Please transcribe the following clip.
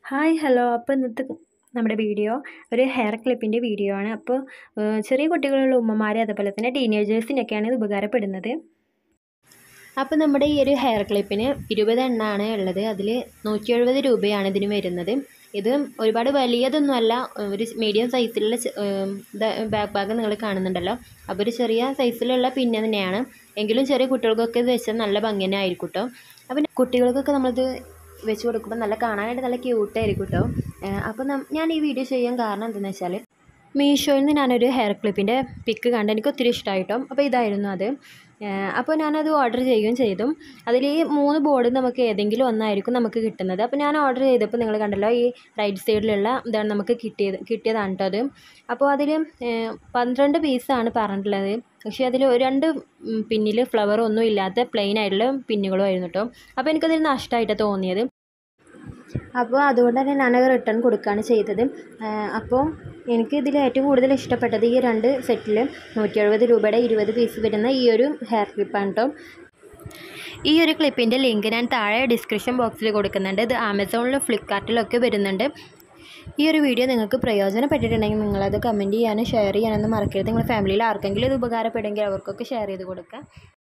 hi hello അപ്പോൾ ഇന്നത്തെ നമ്മുടെ വീഡിയോ ഒരു ഹെയർ ക്ലിപ്പിൻ്റെ വീഡിയോ ആണ് അപ്പോൾ ഏഹ്, ചെറിയ കുട്ടികളുള്ള ഉമ്മമാരെ അതുപോലെ തന്നെ ടീനേജേഴ്സിനൊക്കെയാണ് ഇത് ഉപകാരപ്പെടുന്നത് അപ്പോൾ നമ്മുടെ ഈ ഒരു ഹെയർ ക്ലിപ്പിന് ഇരുപത് എണ്ണമാണ് ഉള്ളത് അതിൽ നൂറ്റി എഴുപത് രൂപയാണ് ഇതിന് വരുന്നത് ഇത് ഒരുപാട് വലിയതൊന്നുമല്ല ഒരു മീഡിയം സൈസിലുള്ള ബാക്ക് ഭാഗം നിങ്ങൾ കാണുന്നുണ്ടല്ലോ അപ്പോൾ ഒരു ചെറിയ സൈസിലുള്ള പിന്നെ തന്നെയാണ് എങ്കിലും ചെറിയ കുട്ടികൾക്കൊക്കെ ഇത് വെച്ചാൽ നല്ല ഭംഗി തന്നെ ആയിരിക്കും കേട്ടോ അപ്പം കുട്ടികൾക്കൊക്കെ നമ്മളിത് വെച്ച് കൊടുക്കുമ്പോൾ നല്ല കാണാനായിട്ട് നല്ല ക്യൂട്ടായിരിക്കും കേട്ടോ അപ്പോൾ ഞാൻ ഈ വീഡിയോ ചെയ്യാൻ കാരണം എന്താണെന്ന് വെച്ചാൽ മീഷോയിൽ നിന്ന് ഞാനൊരു ഹെയർ ക്ലിപ്പിൻ്റെ പിക്ക് കണ്ട് എനിക്ക് ഒത്തിരി ഇഷ്ടമായിട്ടോ അപ്പോൾ ഇതായിരുന്നു അത് ഏഹ് അപ്പോൾ ഞാനത് ഓർഡർ ചെയ്യുകയും ചെയ്തു അതിൽ ഈ മൂന്ന് ബോർഡ് നമുക്ക് ഏതെങ്കിലും ഒന്നായിരിക്കും നമുക്ക് കിട്ടുന്നത് അപ്പോൾ ഞാൻ ഓർഡർ ചെയ്തപ്പോൾ നിങ്ങൾ കണ്ടല്ലോ ഈ റൈറ്റ് സൈഡിലുള്ള ഇതാണ് നമുക്ക് കിട്ടിയത് കിട്ടിയതാണ് കേട്ടോ അത് അപ്പോൾ അതിൽ പന്ത്രണ്ട് പീസാണ് പറഞ്ഞിട്ടുള്ളത് പക്ഷേ അതിൽ രണ്ട് പിന്നിൽ ഫ്ലവർ ഒന്നും ഇല്ലാത്ത പ്ലെയിൻ ആയിട്ടുള്ള പിന്നുകളും ആയിരുന്നു കേട്ടോ അപ്പോൾ എനിക്കതിൽ നഷ്ടമായിട്ടാണ് തോന്നിയത് അപ്പോൾ അതുകൊണ്ട് തന്നെ ഞാനത് റിട്ടേൺ കൊടുക്കുകയാണ് ചെയ്തത് അപ്പോൾ എനിക്ക് ഇതിൽ ഏറ്റവും കൂടുതൽ ഇഷ്ടപ്പെട്ടത് ഈ രണ്ട് സെറ്റിൽ നൂറ്റി എഴുപത് രൂപയുടെ ഇരുപത് പീസ് വരുന്ന ഈ ഒരു ഹെയർ ക്ലിപ്പാണ് കേട്ടോ ഈ ഒരു ക്ലിപ്പിൻ്റെ ലിങ്ക് ഞാൻ താഴെ ഡിസ്ക്രിപ്ഷൻ ബോക്സിൽ കൊടുക്കുന്നുണ്ട് ഇത് ആമസോണിലും ഫ്ലിപ്കാർട്ടിലൊക്കെ വരുന്നുണ്ട് ഈ ഒരു വീഡിയോ നിങ്ങൾക്ക് പ്രയോജനപ്പെട്ടിട്ടുണ്ടെങ്കിൽ നിങ്ങളത് കമൻറ്റ് ചെയ്യാനും ഷെയർ ചെയ്യാനൊന്നും മറക്കരുത് നിങ്ങളുടെ ഫാമിലിയിൽ ആർക്കെങ്കിലും ഇത് ഉപകാരപ്പെടുമെങ്കിൽ അവർക്കൊക്കെ ഷെയർ ചെയ്ത് കൊടുക്കുക